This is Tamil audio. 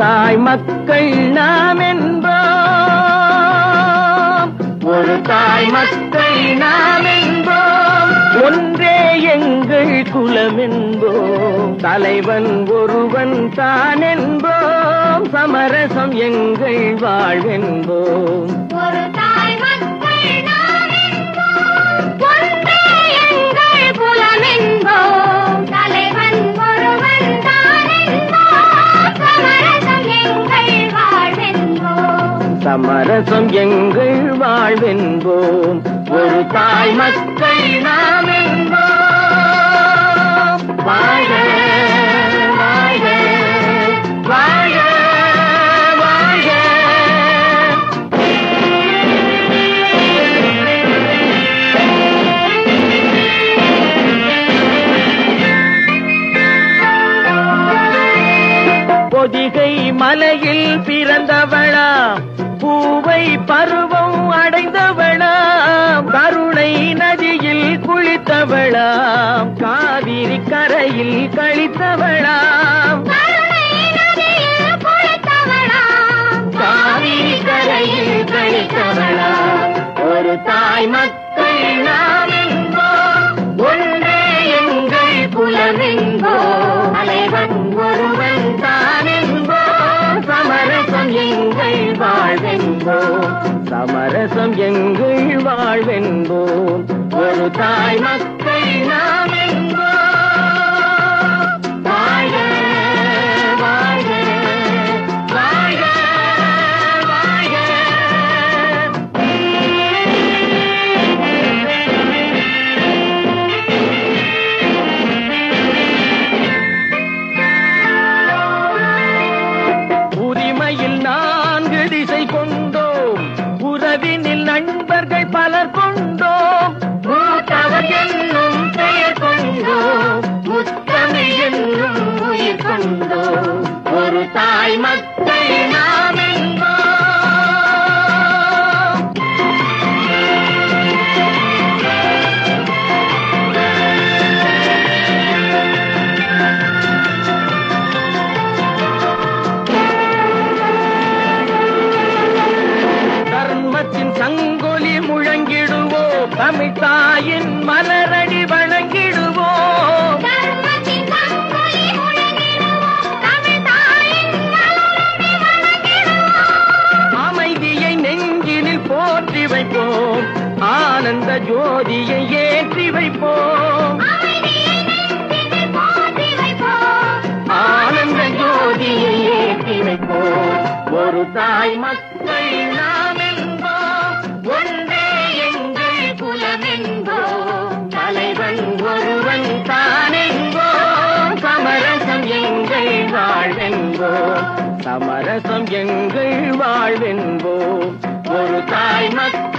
தாய் மக்கள் நாம் என்போம் ஒரு தாய் மக்கள் நாம் என்போம் ஒன்றே எங்கள் குலம் என்போம் தலைவன் ஒருவன் தான் என்போம் சமரசம் எங்கள் வாழ்வென்போம் ஒரு தாய் மக்கள் நாம் என்போம். ஒன்றே எங்கள் குலம் என்போம். தலைவன் ஒருவன் தான் என்போம். சமரசம் எங்கள் வாழ்வென்போம். சமரசம் எங்கள் வாழ்வென்போம் ஒரு தாய் மக்கள் நாம் என்போம் வாழ வாழ வாழ வாழ பொதிகை மலையில் பிறந்தவளா பூவை பருவம் அடைந்தவளா கருணை நதியில் குளித்தவளா காவிரி கரையில் கழித்தவளா கருணை நதியில் குளித்தவளாம். காவிரி கரையில் கழித்தவளா ஒரு தாய் மக்கள் நாம் என்போம் ஒன்றே எங்கள் குலம் என்போம் தலைவன் ஒருவன் தான் என்போம் சமரசம் எங்கள் வாழ்வென்போம் சமரசம் எங்கள் வாழ்வென்போம் ஒரு தாய் மக்கள் நாம் என்போம் வாழ வாழ வாழ வாழ உரிமையில் நான்கு திசை கொண்டோம் உறவினில் நண்பர்கள் பலர் கொண்டோம் மூத்தவர் என்னும் பெயர் கொண்டோம் முத்தமிழ் என்னும் உயிர் கொண்டோம் ஒரு தாய் மக்கள் நாம் என்போம் தர்மத்தின் சங்கொலி முழங்கிடுவோம் தமிழ் தாயின் மலரடி வணங்கிடுவோம் தர்மத்தின் சங்கொலி முழங்கிடுவோம். தமிழ் தாயின் மலரடி வணங்கிடுவோம். அமைதியை நெஞ்சினில் போற்றி வைப்போம் ஆனந்த ஜோதியை ஏற்றி வைப்போம் அமைதியை நெஞ்சினில் போற்றி வைப்போம். ஆனந்த ஜோதியை ஏற்றி வைப்போம் ஒரு தாய் மக்கள் நாம் என்போம் ஒன்றே எங்கள் குலம் என்போம் தலைவன் ஒருவன் தான் என்போம் சமரசம் எங்கள் வாழ்வென்போம் சமரசம் எங்கள் வாழ்வென்போம் ஒரு தாய் மக்கள்